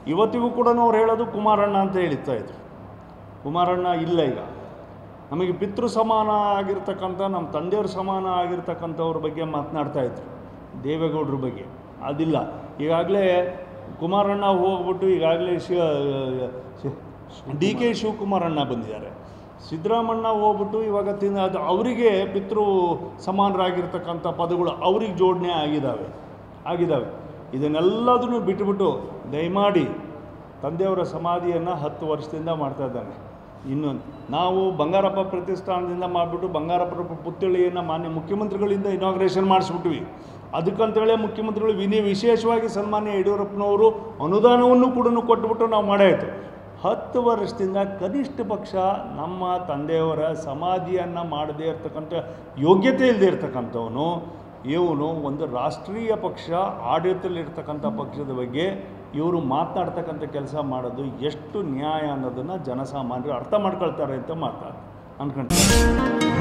ಇವತ್ತಿಗೂ ಕೂಡ ಅವ್ರು ಹೇಳೋದು ಕುಮಾರಣ್ಣ ಅಂತ ಹೇಳ್ತಾ ಇದ್ರು ಕುಮಾರಣ್ಣ ಇಲ್ಲ ಈಗ ನಮಗೆ ಪಿತೃ ಸಮಾನ ಆಗಿರ್ತಕ್ಕಂಥ ನಮ್ಮ ತಂದೆಯವ್ರ ಸಮಾನ ಆಗಿರ್ತಕ್ಕಂಥವ್ರ ಬಗ್ಗೆ ಮಾತನಾಡ್ತಾ ಇದ್ರು ದೇವೇಗೌಡರ ಬಗ್ಗೆ ಅದಿಲ್ಲ ಈಗಾಗಲೇ ಕುಮಾರಣ್ಣ ಹೋಗ್ಬಿಟ್ಟು ಈಗಾಗಲೇ ಶಿವ ಡಿ ಕೆ ಶಿವಕುಮಾರಣ್ಣ ಬಂದಿದ್ದಾರೆ ಸಿದ್ದರಾಮಣ್ಣ ಹೋಗ್ಬಿಟ್ಟು ಇವಾಗ ತಿನ್ನ ಅದು ಅವರಿಗೆ ಪಿತೃ ಸಮಾನರಾಗಿರ್ತಕ್ಕಂಥ ಪದಗಳು ಅವ್ರಿಗೆ ಜೋಡಣೆ ಆಗಿದ್ದಾವೆ ಆಗಿದ್ದಾವೆ ಇದನ್ನೆಲ್ಲದನ್ನು ಬಿಟ್ಟುಬಿಟ್ಟು ದಯಮಾಡಿ ತಂದೆಯವರ ಸಮಾಧಿಯನ್ನು ಹತ್ತು ವರ್ಷದಿಂದ ಮಾಡ್ತಾ ಇದ್ದಾನೆ ಇನ್ನು ನಾವು ಬಂಗಾರಪ್ಪ ಪ್ರತಿಷ್ಠಾನದಿಂದ ಮಾಡಿಬಿಟ್ಟು ಬಂಗಾರಪ್ಪ ಪುತ್ಥಳಿಯನ್ನು ಮಾನ್ಯ ಮುಖ್ಯಮಂತ್ರಿಗಳಿಂದ ಇನಾಗ್ರೇಷನ್ ಮಾಡಿಸ್ಬಿಟ್ವಿ ಅದಕ್ಕಂತೇಳಿ ಮುಖ್ಯಮಂತ್ರಿಗಳು ವಿನಿ ವಿಶೇಷವಾಗಿ ಸನ್ಮಾನ್ಯ ಯಡಿಯೂರಪ್ಪನವರು ಅನುದಾನವನ್ನು ಕೂಡ ಕೊಟ್ಬಿಟ್ಟು ನಾವು ಮಾಡಾಯಿತು ಹತ್ತು ವರ್ಷದಿಂದ ಕನಿಷ್ಠ ಪಕ್ಷ ನಮ್ಮ ತಂದೆಯವರ ಸಮಾಧಿಯನ್ನು ಮಾಡದೇ ಇರ್ತಕ್ಕಂಥ ಯೋಗ್ಯತೆ ಇಲ್ಲದೆ ಇರ್ತಕ್ಕಂಥವನು ಇವನು ಒಂದು ರಾಷ್ಟ್ರೀಯ ಪಕ್ಷ ಆಡಳಿತದಲ್ಲಿರ್ತಕ್ಕಂಥ ಪಕ್ಷದ ಬಗ್ಗೆ ಇವರು ಮಾತನಾಡ್ತಕ್ಕಂಥ ಕೆಲಸ ಮಾಡೋದು ಎಷ್ಟು ನ್ಯಾಯ ಅನ್ನೋದನ್ನು ಜನಸಾಮಾನ್ಯರು ಅರ್ಥ ಮಾಡ್ಕೊಳ್ತಾರೆ ಅಂತ ಮಾತಾಡ ಅನ್ಕೊಂತಾರೆ